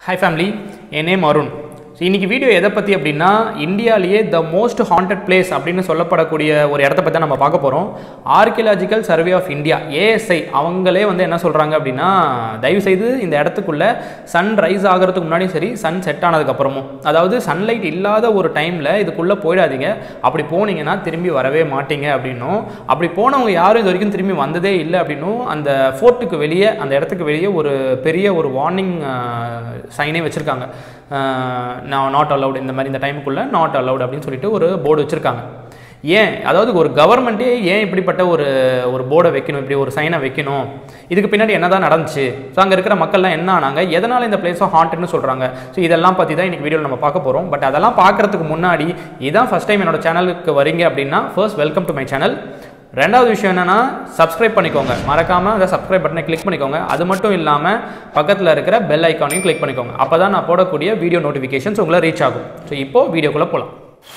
hi family என் name Arun so இன்றைக்கி video எதை பற்றி அப்படின்னா இந்தியாவிலேயே த மோஸ்ட் ஹாண்டட் பிளேஸ் அப்படின்னு சொல்லப்படக்கூடிய ஒரு இடத்த பற்றி தான் நம்ம பார்க்க போகிறோம் archaeological survey of India ASI அவங்களே வந்து என்ன சொல்கிறாங்க அப்படின்னா தயவுசெய்து இந்த இடத்துக்குள்ளே சன் ரைஸ் ஆகிறதுக்கு முன்னாடியும் சரி சன் செட் ஆனதுக்கப்புறமும் அதாவது சன்லைட் இல்லாத ஒரு டைமில் இதுக்குள்ளே போயிடாதீங்க அப்படி போனீங்கன்னா திரும்பி வரவே மாட்டீங்க அப்படின்னும் அப்படி போனவங்க யாரும் இது வரைக்கும் திரும்பி வந்ததே இல்லை அப்படின்னும் அந்த ஃபோர்ட்டுக்கு வெளியே அந்த இடத்துக்கு வெளியே ஒரு பெரிய ஒரு வார்னிங் சைனே வச்சுருக்காங்க நான் நாட் அலவுட் இந்த மாதிரி இந்த டைமுக்குள்ளே நாட் அலவுட் அப்படின்னு சொல்லிட்டு ஒரு போர்டு வச்சுருக்காங்க ஏன் அதாவது ஒரு கவர்மெண்ட்டே ஏன் இப்படிப்பட்ட ஒரு ஒரு போர்டை வைக்கணும் இப்படி ஒரு சைனை வைக்கணும் இதுக்கு பின்னாடி என்ன தான் நடந்துச்சு ஸோ அங்கே இருக்கிற மக்கள்லாம் என்ன ஆனாங்க எதனால் இந்த பிளேஸை ஹாண்டட்னு சொல்கிறாங்க ஸோ இதெல்லாம் பற்றி தான் இன்றைக்கி வீடியோவில் நம்ம பார்க்க போகிறோம் பட் அதெல்லாம் பார்க்குறதுக்கு முன்னாடி இதான் ஃபஸ்ட் டைம் என்னோட சேனலுக்கு வரீங்க அப்படின்னா first welcome to my channel ரெண்டாவது விஷயம் என்னென்னா சப்ஸ்கிரைப் பண்ணிக்கோங்க மறக்காமல் அந்த சப்ஸ்கிரைப் பட்டனை கிளிக் பண்ணிக்கோங்க அது மட்டும் இல்லாமல் பக்கத்தில் இருக்கிற பெல் ஐக்கானையும் கிளிக் பண்ணிக்கோங்க அப்போ தான் நான் போடக்கூடிய வீடியோ நோட்டிஃபிகேஷன்ஸ் உங்களை ரீச் ஆகும் ஸோ இப்போது வீடியோக்குள்ளே போகலாம்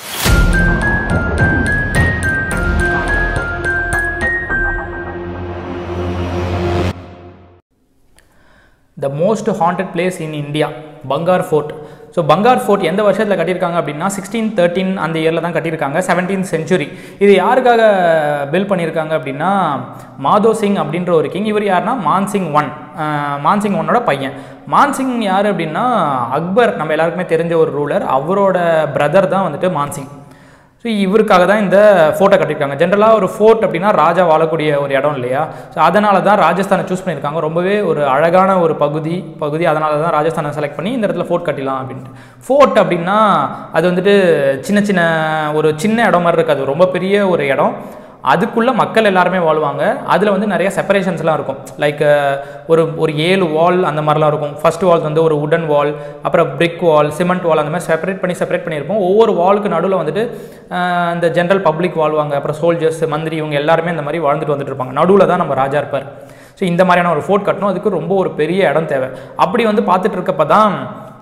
the most haunted place in India Bhangarh fort so Bhangarh fort எந்த வருஷத்தில் கட்டியிருக்காங்க அப்படின்னா சிக்ஸ்டீன் தேர்ட்டின் அந்த இயரில் தான் கட்டியிருக்காங்க செவன்டீன் செஞ்சுரி இது யாருக்காக பில் பண்ணியிருக்காங்க அப்படின்னா மாதோ சிங் அப்படின்ற ஒரு கிங் இவர் யாருன்னா மான்சிங் ஒன் மான்சிங் ஒன்னோட பையன் மான்சிங் யார் அப்படின்னா அக்பர் நம்ம எல்லாருக்குமே தெரிஞ்ச ஒரு ரூலர் அவரோட பிரதர் தான் வந்துட்டு மான்சிங் ஸோ இவருக்காக தான் இந்த ஃபோர்ட்டை கட்டியிருக்காங்க ஜென்ரலாக ஒரு ஃபோர்ட் அப்படின்னா ராஜா வாழக்கூடிய ஒரு இடம் இல்லையா ஸோ அதனால தான் ராஜஸ்தானை சூஸ் பண்ணியிருக்காங்க ரொம்பவே ஒரு அழகான ஒரு பகுதி பகுதி அதனால தான் ராஜஸ்தானை செலக்ட் பண்ணி இந்த இடத்துல ஃபோர்ட் கட்டிடலாம் அப்படின்ட்டு ஃபோர்ட் அப்படின்னா அது வந்துட்டு சின்ன சின்ன ஒரு சின்ன இடம் மாதிரி இருக்காது ரொம்ப பெரிய ஒரு இடம் அதுக்குள்ளே மக்கள் எல்லாருமே வாழ்வாங்க அதில் வந்து நிறைய செப்பரேஷன்ஸ்லாம் இருக்கும் லைக் ஒரு ஒரு ஏழு வால் அந்த மாதிரிலாம் இருக்கும் ஃபர்ஸ்ட் வால் வந்து ஒரு உடன் வால் அப்புறம் பிரிக் வால் சிமெண்ட் வால் அந்த மாதிரி செப்பரேட் பண்ணி செப்பரேட் பண்ணியிருப்போம் ஒவ்வொரு வாலுக்கு நடுவில் வந்துட்டு இந்த ஜென்ரல் பப்ளிக் வாழ்வாங்க அப்புறம் சோல்ஜர்ஸ் மந்திரி இவங்க எல்லாருமே இந்த மாதிரி வாழ்ந்துட்டு வந்துட்டு இருப்பாங்க நடுவில் தான் நம்ம ராஜா இருப்பார் ஸோ இந்த மாதிரியான ஒரு ஃபோர்ட் கட்டணும் அதுக்கு ரொம்ப ஒரு பெரிய இடம் தேவை அப்படி வந்து பார்த்துட்டு இருக்கப்போ தான்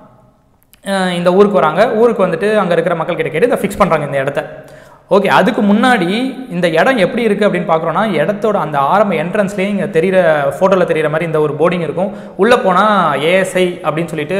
இந்த ஊருக்கு வராங்க ஊருக்கு வந்துட்டு அங்கே இருக்கிற மக்கள் கிட்ட கேட்டு இதை ஃபிக்ஸ் பண்ணுறாங்க இந்த இடத்த ஓகே அதுக்கு முன்னாடி இந்த இடம் எப்படி இருக்குது அப்படின்னு பார்க்குறோன்னா இடத்தோட அந்த ஆரம்ப என்ட்ரன்ஸ்லேயே இங்கே தெரிகிற ஃபோட்டோவில் தெரிகிற மாதிரி இந்த ஒரு போர்டிங் இருக்கும் உள்ளே போனால் ஏஎஸ்ஐ அப்படின்னு சொல்லிட்டு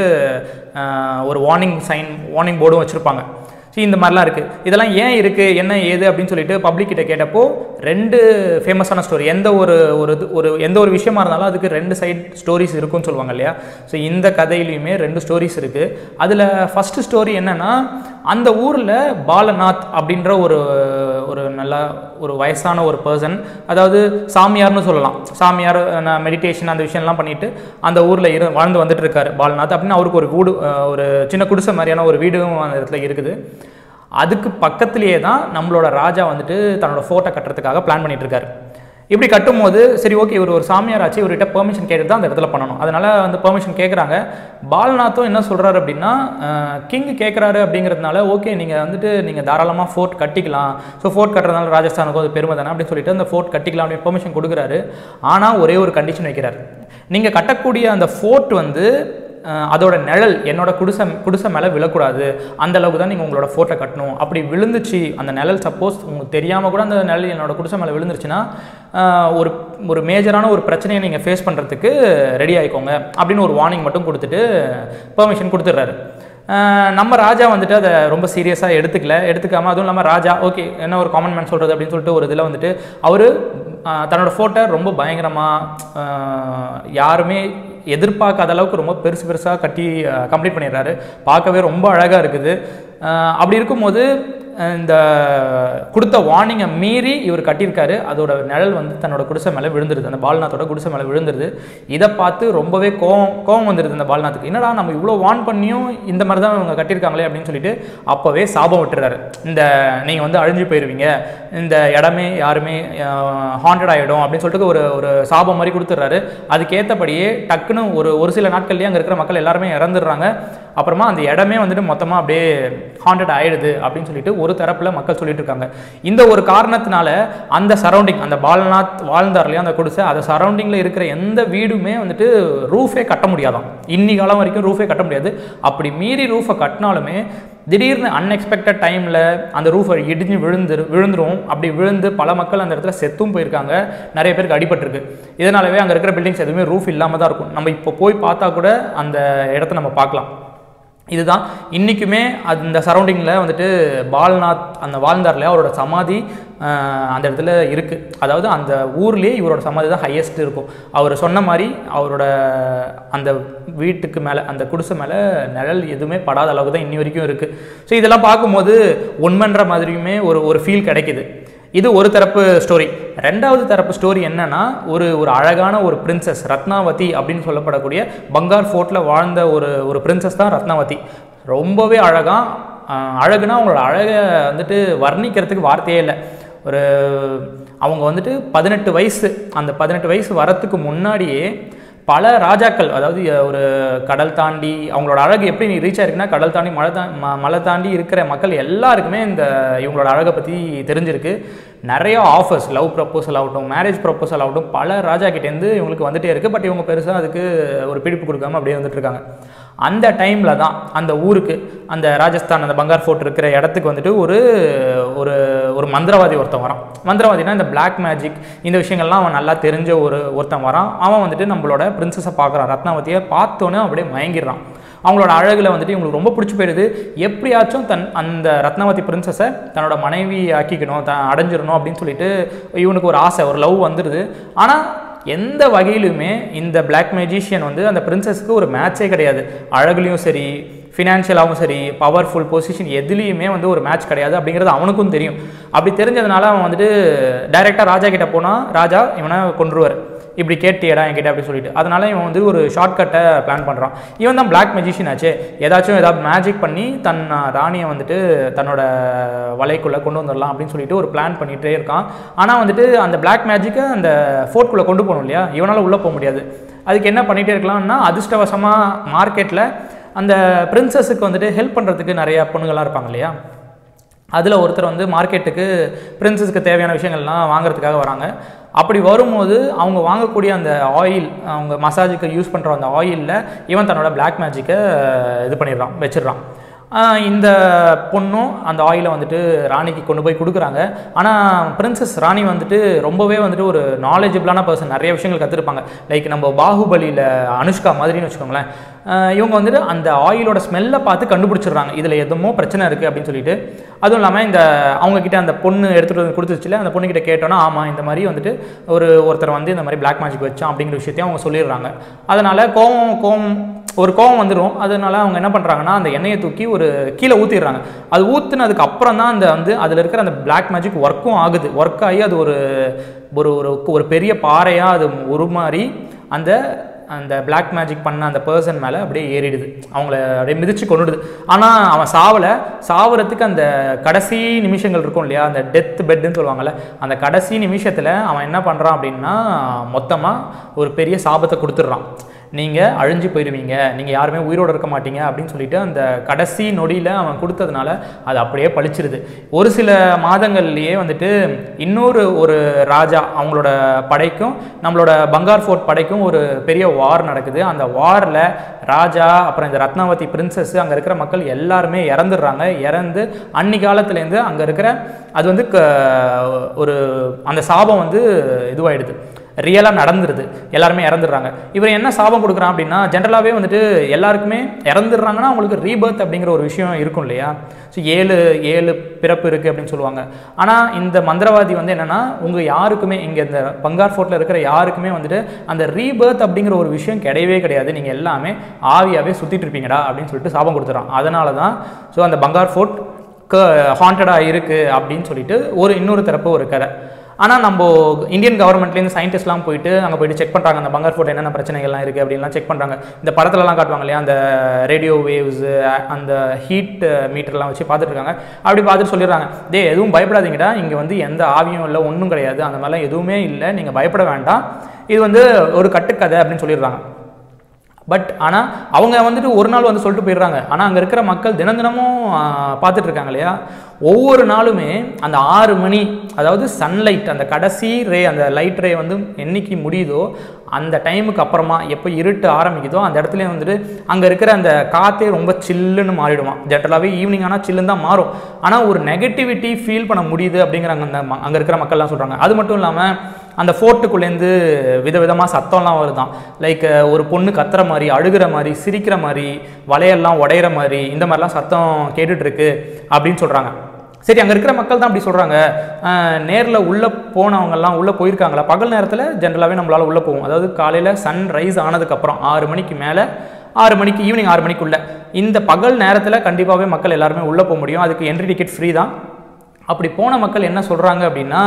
ஒரு வார்னிங் சைன் வார்னிங் போர்டும் வச்சுருப்பாங்க ஸோ இந்த மாதிரிலாம் இருக்குது இதெல்லாம் ஏன் இருக்குது என்ன ஏது அப்படின்னு சொல்லிட்டு பப்ளிக் கிட்ட கேட்டப்போ ரெண்டு ஃபேமஸான ஸ்டோரி எந்த ஒரு ஒரு ஒரு எந்த ஒரு விஷயமா இருந்தாலும் அதுக்கு ரெண்டு சைட் ஸ்டோரிஸ் இருக்குன்னு சொல்லுவாங்க இல்லையா ஸோ இந்த கதையிலையுமே ரெண்டு ஸ்டோரிஸ் இருக்குது அதில் ஃபஸ்ட்டு ஸ்டோரி என்னென்னா அந்த ஊரில் பாலநாத் அப்படின்ற ஒரு ஒரு நல்ல ஒரு வயசான ஒரு பர்சன் அதாவது சாமியார்னு சொல்லலாம் சாமியார் மெடிடேஷன் அந்த விஷயம்லாம் பண்ணிட்டு அந்த ஊரில் இரு வாழ்ந்து வந்துட்டு இருக்காரு பாலநாத் அப்படின்னு அவருக்கு ஒரு வீடு ஒரு சின்ன குடிசை மாதிரியான ஒரு வீடும் அந்த இடத்துல இருக்குது அதுக்கு பக்கத்துலேயே தான் நம்மளோட ராஜா வந்துட்டு தன்னோட ஃபோட்டோ கட்டுறதுக்காக பிளான் பண்ணிட்டு இருக்காரு இப்படி கட்டும்போது சரி ஓகே இவர் ஒரு சாமியார் ஆச்சு இவர்கிட்ட பெர்மிஷன் கேட்டு தான் அந்த இடத்துல பண்ணணும் அதனால் வந்து பெர்மிஷன் கேட்குறாங்க பால்நாத்தும் என்ன சொல்கிறாரு அப்படின்னா கிங் கேட்குறாரு அப்படிங்கிறதுனால ஓகே நீங்கள் வந்துட்டு நீங்கள் தாராளமாக ஃபோர்ட் கட்டிக்கலாம் ஸோ ஃபோர்ட் கட்டுறதுனால ராஜஸ்தானுக்கு அது பெருமை தானே அப்படின்னு சொல்லிட்டு அந்த ஃபோர்ட் கட்டிக்கலாம் அப்படின்னு பெர்மிஷன் கொடுக்குறாரு ஆனால் ஒரே ஒரு கண்டிஷன் வைக்கிறார் நீங்கள் கட்டக்கூடிய அந்த ஃபோர்ட் வந்து அதோட நிழல் என்னோட குடிசை குடிசை மேலே விழக்கூடாது அந்த அளவுக்கு தான் நீங்கள் உங்களோட ஃபோட்டோ கட்டணும் அப்படி விழுந்துச்சு அந்த நிழல் சப்போஸ் உங்களுக்கு தெரியாமல் கூட அந்த நிழல் என்னோட குடிசை மேலே விழுந்துருச்சுன்னா ஒரு ஒரு மேஜரான ஒரு பிரச்சனையை நீங்கள் ஃபேஸ் பண்ணுறதுக்கு ரெடி ஆகிக்கோங்க அப்படின்னு ஒரு வார்னிங் மட்டும் கொடுத்துட்டு பெர்மிஷன் கொடுத்துட்றாரு நம்ம ராஜா வந்துட்டு அதை ரொம்ப சீரியஸாக எடுத்துக்கல எடுத்துக்காமல் அதுவும் இல்லாமல் ராஜா ஓகே என்ன ஒரு காமன் மேன் சொல்கிறது அப்படின்னு சொல்லிட்டு ஒரு இதில் வந்துட்டு அவர் தன்னோட ஃபோட்டோ ரொம்ப பயங்கரமாக யாருமே எதிர்பார்க்காத அளவுக்கு ரொம்ப பெருசு பெருசாக கட்டி கம்ப்ளீட் பண்ணிடுறாரு பார்க்கவே ரொம்ப அழகாக இருக்குது அப்படி இருக்கும்போது இந்த கொடுத்த வார்னிங்கை மீறி இவர் கட்டியிருக்காரு அதோட நிழல் வந்து தன்னோட குடிசை மேலே விழுந்துருது அந்த பால்நாத்தோட குடிசை மேலே விழுந்துருது இதை பார்த்து ரொம்பவே கோவம் கோவம் வந்துடுது இந்த பால்நாத்துக்கு என்னடா நம்ம இவ்வளோ வார்ன் பண்ணியும் இந்த மாதிரி தான் இவங்க கட்டியிருக்காங்களே அப்படின்னு சொல்லிட்டு அப்போவே சாபம் விட்டுறாரு இந்த நீங்கள் வந்து அழிஞ்சு போயிடுவீங்க இந்த இடமே யாருமே ஹாண்டட் ஆகிடும் அப்படின்னு சொல்லிட்டு ஒரு ஒரு சாபம் மாதிரி கொடுத்துட்றாரு அதுக்கேற்றபடியே டக்குன்னு ஒரு ஒரு சில நாட்கள்லேயே அங்கே இருக்கிற மக்கள் எல்லாருமே இறந்துடுறாங்க அப்புறமா அந்த இடமே வந்துட்டு மொத்தமாக அப்படியே ஹாண்டட் ஆகிடுது அப்படின்னு சொல்லிட்டு ஒரு தரப்பில் மக்கள் சொல்லிட்டு இருக்காங்க இந்த ஒரு காரணத்தினால அந்த சரௌண்டிங் அந்த பால்நாத் வாழ்ந்தார் இல்லையா அந்த குடிசை அந்த சரௌண்டிங்கில் இருக்கிற எந்த வீடுமே வந்துட்டு ரூஃபே கட்ட முடியாதான் இன்னி காலம் வரைக்கும் ரூஃபே கட்ட முடியாது அப்படி மீறி ரூஃபை கட்டினாலுமே திடீர்னு அன்எக்ஸ்பெக்டட் டைமில் அந்த ரூஃப் இடிஞ்சு விழுந்து விழுந்துரும் அப்படி விழுந்து பல மக்கள் அந்த இடத்துல செத்தும் போயிருக்காங்க நிறைய பேருக்கு அடிபட்டிருக்கு இதனாலவே அங்கே இருக்கிற பில்டிங்ஸ் எதுவுமே ரூஃப் இல்லாமல் தான் இருக்கும் நம்ம இப்போ போய் பார்த்தா கூட அந்த இடத்த நம்ம பார்க்கலாம் இதுதான் இன்றைக்குமே அந்த சரௌண்டிங்கில் வந்துட்டு பால்நாத் அந்த வாழ்ந்தார்ல அவரோட சமாதி ஆஹ், அந்த இடத்துல இருக்குது அதாவது அந்த ஊர்லேயே இவரோட சமாதி தான் ஹையஸ்ட் இருக்கும் அவர் சொன்ன மாதிரி அவரோட அந்த வீட்டுக்கு மேலே அந்த குடிசை மேலே நிழல் எதுவுமே படாத அளவுக்கு தான் இன்னி வரைக்கும் இருக்குது ஸோ இதெல்லாம் பார்க்கும்போது உண்மைன்ற மாதிரியுமே ஒரு ஒரு ஃபீல் கிடைக்குது இது ஒரு தரப்பு ஸ்டோரி ரெண்டாவது தரப்பு ஸ்டோரி என்னன்னா ஒரு ஒரு அழகான ஒரு பிரின்சஸ் ரத்னாவதி அப்படின்னு சொல்லப்படக்கூடிய பங்கார் ஃபோர்ட்டில் வாழ்ந்த ஒரு ஒரு பிரின்சஸ் தான் ரத்னாவதி ரொம்பவே அழகா ஆஹ், அழகுனா அவங்களோட அழகை வந்துட்டு வர்ணிக்கிறதுக்கு வார்த்தையே இல்லை ஒரு அவங்க வந்துட்டு பதினெட்டு வயசு அந்த பதினெட்டு வயசு வரத்துக்கு முன்னாடியே பல ராஜாக்கள் அதாவது அஹ், ஒரு கடல் தாண்டி அவங்களோட அழகு எப்படி நீ ரீச் ஆயிருக்குன்னா கடல் தாண்டி மலை தா ம- மலை தாண்டி இருக்கிற மக்கள் எல்லாருக்குமே இந்த இவங்களோட அழகை பற்றி தெரிஞ்சிருக்கு நிறைய ஆஃபர்ஸ் லவ் ப்ரப்போசல் ஆகட்டும் மேரேஜ் ப்ரப்போசல் ஆகட்டும் பல ராஜா கிட்டேருந்து இவங்களுக்கு வந்துட்டே இருக்குது பட் இவங்க பெருசாக அதுக்கு ஒரு பிடிப்பு கொடுக்காம அப்படியே வந்துட்டு இருக்காங்க அந்த டைமில் தான் அந்த ஊருக்கு அந்த ராஜஸ்தான் அந்த பங்கார் ஃபோர்ட் இருக்கிற இடத்துக்கு வந்துட்டு ஒரு ஒரு ஒரு மந்திரவாதி ஒருத்தன் வரான் மந்திரவாதினா இந்த Black மேஜிக் இந்த விஷயங்கள்லாம் அவன் நல்லா தெரிஞ்ச ஒரு ஒருத்தன் வரான் அவன் வந்துட்டு நம்மளோட பிரின்சஸை பார்க்குறான் ரத்னாவதியை பார்த்தோன்னே அப்படியே மயங்கிடுறான் அவங்களோட அழகில் வந்துட்டு இவங்களுக்கு ரொம்ப பிடிச்சி போயிடுது எப்படியாச்சும் தன் அந்த ரத்னாவதி பிரின்சஸை தன்னோட மனைவி ஆக்கிக்கணும் த அடைஞ்சிடணும் அப்படின்னு சொல்லிட்டு இவனுக்கு ஒரு ஆசை ஒரு லவ் வந்துடுது ஆனால் எந்த வகையிலுமே இந்த Black மேஜிஷியன் வந்து அந்த பிரின்சஸ்க்கு ஒரு மேட்சே கிடையாது அழகுலையும் சரி ஃபினான்ஷியலாகவும் சரி பவர்ஃபுல் பொசிஷன் எதுலேயுமே வந்து ஒரு மேட்ச் கிடையாது அப்படிங்கிறது அவனுக்கும் தெரியும் அப்படி தெரிஞ்சதுனால அவன் வந்துட்டு டைரெக்டாக ராஜா கிட்ட போனால் ராஜா இவனை கொன்றுவார் இப்படி கேட்டியடா என்கிட்ட அப்படி சொல்லிட்டு அதனால இவன் வந்து ஒரு ஷார்ட்கட்டை பிளான் பண்ணுறான் இவன் தான் பிளாக் மெஜிஷியன் ஆச்சே ஏதாச்சும் ஏதாவது மேஜிக் பண்ணி தன் ராணியை வந்துட்டு தன்னோட வலைக்குள்ளே கொண்டு வந்துடலாம் அப்படின்னு சொல்லிட்டு ஒரு பிளான் பண்ணிகிட்டே இருக்கான் ஆனால் வந்துட்டு அந்த பிளாக் மேஜிக்கை அந்த ஃபோர்ட்குள்ளே கொண்டு போகணும் இல்லையா இவனால் உள்ளே போக முடியாது அதுக்கு என்ன பண்ணிகிட்டே இருக்கலாம்னா அதிர்ஷ்டவசமாக மார்க்கெட்டில் அந்த பிரின்சஸுக்கு வந்துட்டு ஹெல்ப் பண்ணுறதுக்கு நிறைய பொண்ணுங்கள்லாம் இருப்பாங்க இல்லையா அதில் ஒருத்தர் வந்து மார்க்கெட்டுக்கு பிரின்சஸ்க்கு தேவையான விஷயங்கள்லாம் வாங்குறதுக்காக வராங்க அப்படி வரும்போது அவங்க வாங்கக்கூடிய அந்த ஆயில் அவங்க மசாஜுக்கு யூஸ் பண்ணுற அந்த ஆயிலில் இவன் தன்னோட Black மேஜிக்கை இது பண்ணிடுறான் வச்சிடுறான் ஆஹ் இந்த பொண்ணும் அந்த ஆயிலை வந்துட்டு ராணிக்கு கொண்டு போய் கொடுக்குறாங்க ஆனால் பிரின்சஸ் ராணி வந்துட்டு ரொம்பவே வந்துட்டு ஒரு நாலேஜபிளான பர்சன் நிறைய விஷயங்கள் கற்றுருப்பாங்க லைக் நம்ம பாகுபலியில் அனுஷ்கா மாதிரின்னு வச்சுக்கோங்களேன் ஆஹ் இவங்க வந்துட்டு அந்த ஆயிலோட ஸ்மெல்லை பார்த்து கண்டுபிடிச்சிடுறாங்க இதில் எதுமோ பிரச்சனை இருக்குது அப்படின்னு சொல்லிட்டு அதுவும் இல்லாமல் இந்த அவங்க கிட்ட அந்த பொண்ணு எடுத்துகிட்டு வந்து கொடுத்துச்சுல அந்த பொண்ணுக்கிட்ட கேட்டோன்னா ஆமாம் இந்த மாதிரி வந்துட்டு ஒரு ஒருத்தர் வந்து இந்த மாதிரி பிளாக் மேஜிக் வச்சான் அப்படிங்கிற விஷயத்தையும் அவங்க சொல்லிடுறாங்க அதனால் கோவம் கோவம் ஒரு கோவம் வந்துடும் அதனால அவங்க என்ன பண்ணுறாங்கன்னா அந்த எண்ணெயை தூக்கி ஒரு கீழே ஊற்றிடுறாங்க அது ஊற்றுனதுக்கு அப்புறம் தான் அந்த வந்து அதில் இருக்கிற அந்த பிளாக் மேஜிக் ஒர்க்கும் ஆகுது ஒர்க் ஆகி அது ஒரு ஒரு ஒரு ஒரு பெரிய பாறையாக அது உருமாறி அந்த அந்த பிளாக் மேஜிக் பண்ண அந்த பர்சன் மேலே அப்படியே ஏறிடுது அவங்கள அப்படியே மிதிச்சு கொண்டுடுது ஆனால் அவன் சாவலை சாவறதுக்கு அந்த கடைசி நிமிஷங்கள் இருக்கும் இல்லையா அந்த டெத் பெட்டுன்னு சொல்லுவாங்கல்ல அந்த கடைசி நிமிஷத்தில் அவன் என்ன பண்ணுறான் அப்படின்னா மொத்தமாக ஒரு பெரிய சாபத்தை கொடுத்துட்றான் நீங்கள் அழிஞ்சு போயிடுவீங்க நீங்கள் யாருமே உயிரோடு இருக்க மாட்டீங்க அப்படின்னு சொல்லிட்டு அந்த கடைசி நொடியில் அவன் கொடுத்ததுனால அது அப்படியே பழிச்சிருது ஒரு சில மாதங்கள்லேயே வந்துட்டு இன்னொரு ஒரு ராஜா அவங்களோட படைக்கும் நம்மளோட பங்கார் ஃபோர்ட் படைக்கும் ஒரு பெரிய வார் நடக்குது அந்த வாரில் ராஜா அப்புறம் இந்த ரத்னாவதி பிரின்சஸ் அங்கே இருக்கிற மக்கள் எல்லாருமே இறந்துடுறாங்க இறந்து அன்னி காலத்துலேருந்து அங்கே இருக்கிற அது வந்து க- ஒரு அந்த சாபம் வந்து இதுவாயிடுது ரியலாக நடந்துருது எல்லாருமே இறந்துடுறாங்க இவர் என்ன சாபம் கொடுக்குறான் அப்படின்னா ஜென்ரலாகவே வந்துட்டு எல்லாருக்குமே இறந்துடுறாங்கன்னா அவங்களுக்கு ரீபர்த் அப்படிங்கிற ஒரு விஷயம் இருக்கும் இல்லையா ஸோ ஏழு ஏழு பிறப்பு இருக்குது அப்படின்னு சொல்லுவாங்க ஆனால் இந்த மந்திரவாதி வந்து என்னென்னா உங்கள் யாருக்குமே இங்கே இந்த பங்கார் ஃபோர்ட்டில் இருக்கிற யாருக்குமே வந்துட்டு அந்த ரீபர்த் அப்படிங்கிற ஒரு விஷயம் கிடையவே கிடையாது நீங்கள் எல்லாமே ஆவியாகவே சுற்றிட்டு இருப்பீங்கடா அப்படின்னு சொல்லிட்டு சாபம் கொடுத்துறான் அதனால தான் ஸோ அந்த பங்கார் ஃபோர்ட் ஹாண்டடாக இருக்குது அப்படின்னு சொல்லிட்டு ஒரு இன்னொரு தரப்பு ஒரு கதை ஆனால் நம்ம இந்தியன் கவர்மெண்ட்லேருந்து சயின்டிஸ்ட்லாம் போயிட்டு அங்கே போயிட்டு செக் பண்ணுறாங்க அந்த பங்கார் ஃபோர்ட் என்னென்ன பிரச்சனைகள்லாம் இருக்குது அப்படின்லாம் செக் பண்ணுறாங்க இந்த படத்துலலாம் காட்டுவாங்க இல்லையா அந்த ரேடியோ வேவ்ஸ் அந்த ஹீட் மீட்டர்லாம் வச்சு பார்த்துட்டு இருக்காங்க அப்படி பார்த்துட்டு சொல்லிடுறாங்க டே எதுவும் பயப்படாதீங்கடா இங்கே வந்து எந்த ஆவியும் இல்லை ஒன்றும் கிடையாது அந்த மாதிரிலாம் எதுவுமே இல்லை நீங்கள் பயப்பட வேண்டாம் இது வந்து ஒரு கட்டுக்கதை அப்படின்னு சொல்லிடுறாங்க பட் ஆனால் அவங்க வந்துட்டு ஒரு நாள் வந்து சொல்லிட்டு போயிடுறாங்க ஆனால் அங்கே இருக்கிற மக்கள் தினம் தினமும் ஆ, பார்த்துட்டு இருக்காங்க இல்லையா ஒவ்வொரு நாளுமே அந்த ஆறு மணி அதாவது சன்லைட் அந்த கடைசி ரே அந்த லைட் ரே வந்து என்னைக்கு முடியுதோ அந்த டைமுக்கு அப்புறமா எப்போ இருட்டு ஆரம்பிக்குதோ அந்த இடத்துல வந்துட்டு அங்கே இருக்கிற அந்த காற்றே ரொம்ப சில்லுன்னு மாறிடுமா ஜென்ரலாகவே ஈவினிங் ஆனால் சில்லுன்னு தான் மாறும் ஆனால் ஒரு நெகட்டிவிட்டி ஃபீல் பண்ண முடியுது அப்படிங்கிறாங்க அந்த ம- அங்கே இருக்கிற மக்கள்லாம் சொல்கிறாங்க அது மட்டும் இல்லாமல் அந்த ஃபோர்ட்டுக்குள்ளேருந்து விதவிதமாக சத்தம்லாம் வருதாம் லைக் ஒரு பொண்ணு கத்துற மாதிரி அழுகிற மாதிரி சிரிக்கிற மாதிரி வளையல்லாம் உடையிற மாதிரி இந்த மாதிரிலாம் சத்தம் கேட்டுட்டு இருக்கு அப்படின்னு சொல்கிறாங்க சரி அங்கே இருக்கிற மக்கள் தான் அப்படி சொல்கிறாங்க நேரில் உள்ளே போனவங்கெல்லாம் உள்ளே போயிருக்காங்களா பகல் நேரத்தில் ஜென்ரலாகவே நம்மளால் உள்ளே போவோம் அதாவது காலையில் சன் ரைஸ் ஆனதுக்கப்புறம் ஆறு மணிக்கு மேலே ஆறு மணிக்கு ஈவினிங் ஆறு மணிக்குள்ள இந்த பகல் நேரத்தில் கண்டிப்பாகவே மக்கள் எல்லாருமே உள்ளே போக முடியும் அதுக்கு என்ட்ரி டிக்கெட் ஃப்ரீ தான் அப்படி போன மக்கள் என்ன சொல்கிறாங்க அப்படின்னா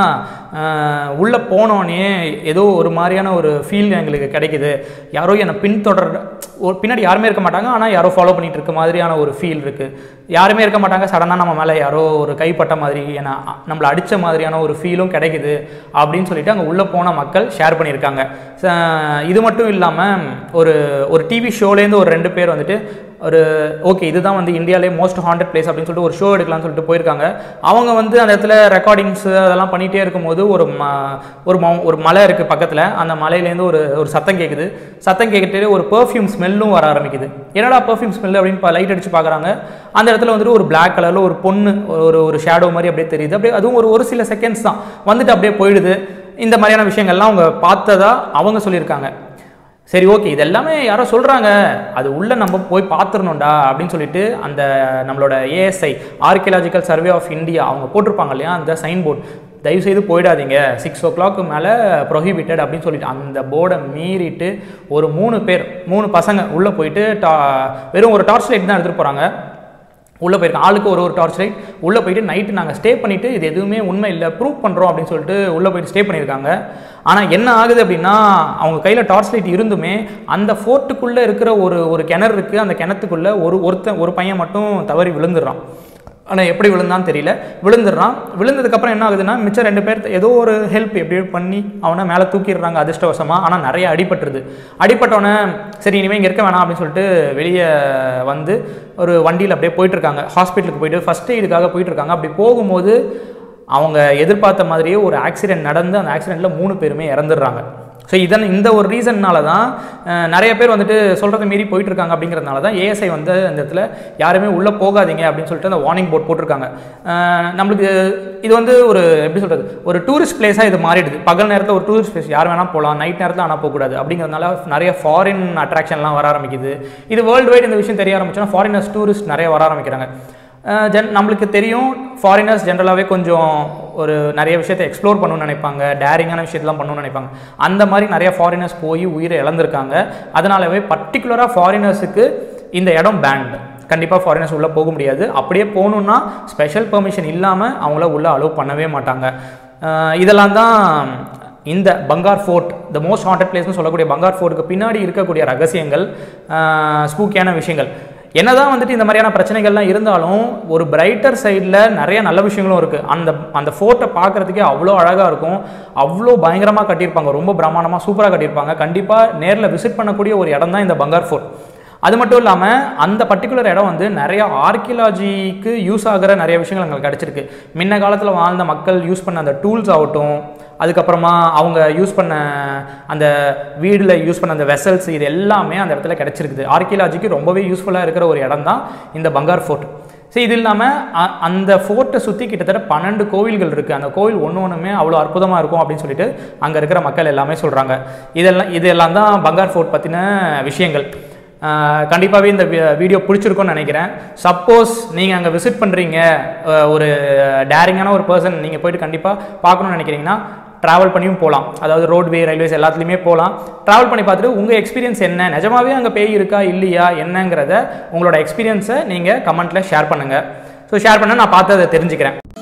உள்ளே போனோடனே ஏதோ ஒரு மாதிரியான ஒரு ஃபீல் எங்களுக்கு கிடைக்குது யாரோ என்னை பின்தொடர் ஒரு பின்னாடி யாருமே இருக்க மாட்டாங்க ஆனால் யாரோ ஃபாலோ பண்ணிட்டு இருக்க மாதிரியான ஒரு ஃபீல் இருக்குது யாருமே இருக்க மாட்டாங்க சடனாக நம்ம மேலே யாரோ ஒரு கைப்பட்ட மாதிரி ஏன்னா நம்மளை அடித்த மாதிரியான ஒரு ஃபீலும் கிடைக்குது அப்படின்னு சொல்லிட்டு அங்கே உள்ளே போன மக்கள் ஷேர் பண்ணியிருக்காங்க ச- இது மட்டும் இல்லாமல் ஒரு ஒரு டிவி ஷோலேருந்து ஒரு ரெண்டு பேர் வந்துட்டு ஒரு ஓகே இதுதான் வந்து இந்தியாவிலே மோஸ்ட் ஹாண்டட் பிளேஸ் அப்படின்னு சொல்லிட்டு ஒரு ஷோ எடுக்கலாம்னு சொல்லிட்டு போயிருக்காங்க அவங்க வந்து அந்த இடத்துல ரெக்கார்டிங்ஸ் அதெல்லாம் பண்ணிகிட்டே இருக்கும்போது ஒரு ம ஒரு ம ஒரு மலை இருக்குது பக்கத்தில் அந்த மலையிலேருந்து ஒரு ஒரு சத்தம் கேட்குது சத்தம் கேட்டுட்டு ஒரு பெர்ஃப்யூம் ஸ்மெல்லும் வர ஆரம்பிக்குது என்னடா பெர்ஃப்யூம் ஸ்மெல் அப்படின்னு லைட் அடிச்சு பார்க்குறாங்க அந்த இடத்துல வந்துட்டு ஒரு Black கலரில் ஒரு பொண்ணு ஒரு ஒரு ஷேடோ மாதிரி அப்படியே தெரியுது அப்படியே அதுவும் ஒரு ஒரு சில செகண்ட்ஸ் தான் வந்துட்டு அப்படியே போயிடுது இந்த மாதிரியான விஷயங்கள்லாம் அவங்க பார்த்ததா அவங்க சொல்லியிருக்காங்க சரி ஓகே இது எல்லாமே யாரோ சொல்கிறாங்க அது உள்ளே நம்ம போய் பார்த்துருணும்டா அப்படின்னு சொல்லிட்டு அந்த நம்மளோட ASI archaeological survey of India அவங்க போட்டிருப்பாங்க இல்லையா அந்த சைன் போர்டு தயவுசெய்து போயிடாதீங்க சிக்ஸ் ஓ கிளாக்கு மேலே ப்ரொஹிபிட்டட் அப்படின்னு சொல்லிட்டு அந்த போர்டை மீறிட்டு ஒரு மூணு பேர் மூணு பசங்க உள்ளே போயிட்டு டா வெறும் ஒரு டார்ச் லைட் தான் எடுத்துகிட்டு போகிறாங்க உள்ளே போயிருக்கோம் ஆளுக்கு ஒரு ஒரு டார்ச் லைட் உள்ளே போயிட்டு நைட்டு நாங்கள் ஸ்டே பண்ணிவிட்டு இது எதுவுமே உண்மை இல்லை ப்ரூவ் பண்ணுறோம் அப்படின்னு சொல்லிட்டு உள்ளே போயிட்டு ஸ்டே பண்ணியிருக்காங்க ஆனால் என்ன ஆகுது அப்படின்னா அவங்க கையில் டார்ச் லைட் இருந்துமே அந்த ஃபோர்ட்டுக்குள்ளே இருக்கிற ஒரு ஒரு கிணறு இருக்குது அந்த கிணத்துக்குள்ளே ஒரு ஒருத்தன் ஒரு பையன் மட்டும் தவறி விழுந்துடுறான் ஆனால் எப்படி விழுந்தான்னு தெரியல விழுந்துடுறான் விழுந்ததுக்கப்புறம் என்ன ஆகுதுன்னா மிச்சம் ரெண்டு பேர் ஏதோ ஒரு ஹெல்ப் எப்படி பண்ணி அவனை மேலே தூக்கிடுறாங்க அதிர்ஷ்டவசமாக ஆனால் நிறைய அடிபட்டுருது அடிபட்டவனே சரி இனிமேல் இங்கே இருக்க வேணாம் அப்படின்னு சொல்லிட்டு வெளியே வந்து ஒரு வண்டியில் அப்படியே போயிட்டு இருக்காங்க ஹாஸ்பிட்டலுக்கு போயிட்டு ஃபஸ்ட் எய்டுக்காக போயிட்டு இருக்காங்க அப்படி போகும்போது அவங்க எதிர்பார்த்த மாதிரியே ஒரு ஆக்சிடென்ட் நடந்து அந்த ஆக்சிடெண்ட்டில் மூணு பேருமே இறந்துடுறாங்க ஸோ இதன் இந்த ஒரு ரீசன்னால தான் அஹ், நிறைய பேர் வந்துட்டு சொல்கிறத மீறி போயிட்டு இருக்காங்க அப்படிங்கிறதுனால தான் ஏஎஸ்ஐ வந்து அந்த இடத்துல யாருமே உள்ளே போகாதீங்க அப்படின்னு சொல்லிட்டு அந்த வார்னிங் போர்ட் போட்டிருக்காங்க அஹ், நம்மளுக்கு இது வந்து ஒரு எப்படி சொல்கிறது ஒரு டூரிஸ்ட் பிளேஸாக இது மாறிடுது பகல் நேரத்தில் ஒரு டூரிஸ்ட் பிளேஸ் யார் வேணால் போகலாம் நைட் நேரத்தில் ஆனால் போகக்கூடாது அப்படிங்கிறதுனால நிறைய ஃபாரின் அட்ராக்ஷன்லாம் வர ஆரம்பிக்குது இது வேர்ல்டு வைட் இந்த விஷயம் தெரிய ஆரம்பிச்சோன்னா ஃபாரினர்ஸ் டூரிஸ்ட் நிறைய வர ஆரம்பிக்கிறாங்க அஹ் ஜென் நம்மளுக்கு தெரியும் ஃபாரினர்ஸ் ஜென்ரலாகவே கொஞ்சம் ஒரு நிறைய விஷயத்தை எக்ஸ்ப்ளோர் பண்ணணும்னு நினைப்பாங்க டேரிங்கான விஷயத்தெல்லாம் பண்ணணும்னு நினைப்பாங்க அந்த மாதிரி நிறைய ஃபாரினர்ஸ் போய் உயிரை இழந்திருக்காங்க அதனாலவே பர்டிகுலராக ஃபாரினர்ஸுக்கு இந்த இடம் பேண்ட் கண்டிப்பாக ஃபாரினர்ஸ் உள்ளே போக முடியாது அப்படியே போகணுன்னா ஸ்பெஷல் பெர்மிஷன் இல்லாமல் அவங்கள உள்ளே அலோவ் பண்ணவே மாட்டாங்க அஹ் இதெல்லாம் தான் இந்த Bhangarh fort the most haunted பிளேஸ்னு சொல்லக்கூடிய பங்கார் ஃபோர்ட்டுக்கு பின்னாடி இருக்கக்கூடிய ரகசியங்கள் ஸ்பூக்கியான விஷயங்கள் என்னதான் வந்துட்டு இந்த மாதிரியான பிரச்சனைகள்லாம் இருந்தாலும் ஒரு பிரைட்டர் சைடில் நிறைய நல்ல விஷயங்களும் இருக்குது அந்த அந்த ஃபோர்ட்டை பார்க்குறதுக்கே அவ்வளோ அழகாக இருக்கும் அவ்வளோ பயங்கரமாக கட்டியிருப்பாங்க ரொம்ப பிரமாண்டமாக சூப்பராக கட்டியிருப்பாங்க கண்டிப்பாக நேரில் விசிட் பண்ணக்கூடிய ஒரு இடம் தான் இந்த பங்கார் ஃபோர்ட் அது மட்டும் இல்லாமல் அந்த பர்டிகுலர் இடம் வந்து நிறைய ஆர்கியலாஜிக்கு யூஸ் ஆகிற நிறைய விஷயங்கள் எங்களுக்கு கிடச்சிருக்கு முன்ன காலத்தில் வாழ்ந்த மக்கள் யூஸ் பண்ண அந்த டூல்ஸ் ஆகட்டும் அதுக்கப்புறமா அவங்க யூஸ் பண்ண அந்த வீடில் யூஸ் பண்ண அந்த வெசல்ஸ் இது எல்லாமே அந்த இடத்துல கிடச்சிருக்குது ஆர்கியலாஜிக்கு ரொம்பவே யூஸ்ஃபுல்லாக இருக்கிற ஒரு இடம் தான் இந்த பங்கார் ஃபோர்ட் ஸோ இது இல்லாமல் அ- அந்த ஃபோர்ட்டை சுற்றி கிட்டத்தட்ட பன்னெண்டு கோவில்கள் இருக்குது அந்த கோவில் ஒன்று ஒன்றுமே அவ்வளோ அற்புதமாக இருக்கும் அப்படின்னு சொல்லிட்டு அங்கே இருக்கிற மக்கள் எல்லாமே சொல்கிறாங்க இதெல்லாம் இதெல்லாம் தான் பங்கார் ஃபோர்ட் பற்றின விஷயங்கள் கண்டிப்பாகவே இந்த வி- வீடியோ பிடிச்சிருக்கும்னு நினைக்கிறேன் சப்போஸ் நீங்கள் அங்கே விசிட் பண்ணுறீங்க ஒரு டேரிங்கான ஒரு பர்சன் நீங்கள் போயிட்டு கண்டிப்பாக பார்க்கணும்னு நினைக்கிறீங்கன்னா ட்ராவல் பண்ணியும் போகலாம் அதாவது ரோட்வே ரயில்வேஸ் எல்லாத்துலேயுமே போகலாம் ட்ராவல் பண்ணி பார்த்துட்டு உங்கள் எக்ஸ்பீரியன்ஸ் என்ன நிஜமாவே அங்கே பேய் இருக்கா இல்லையா என்னங்கிறத உங்களோட எக்ஸ்பீரியன்ஸை நீங்கள் கமெண்ட்டில் ஷேர் பண்ணுங்கள் ஸோ ஷேர் பண்ண நான் பார்த்து அதை தெரிஞ்சுக்கிறேன்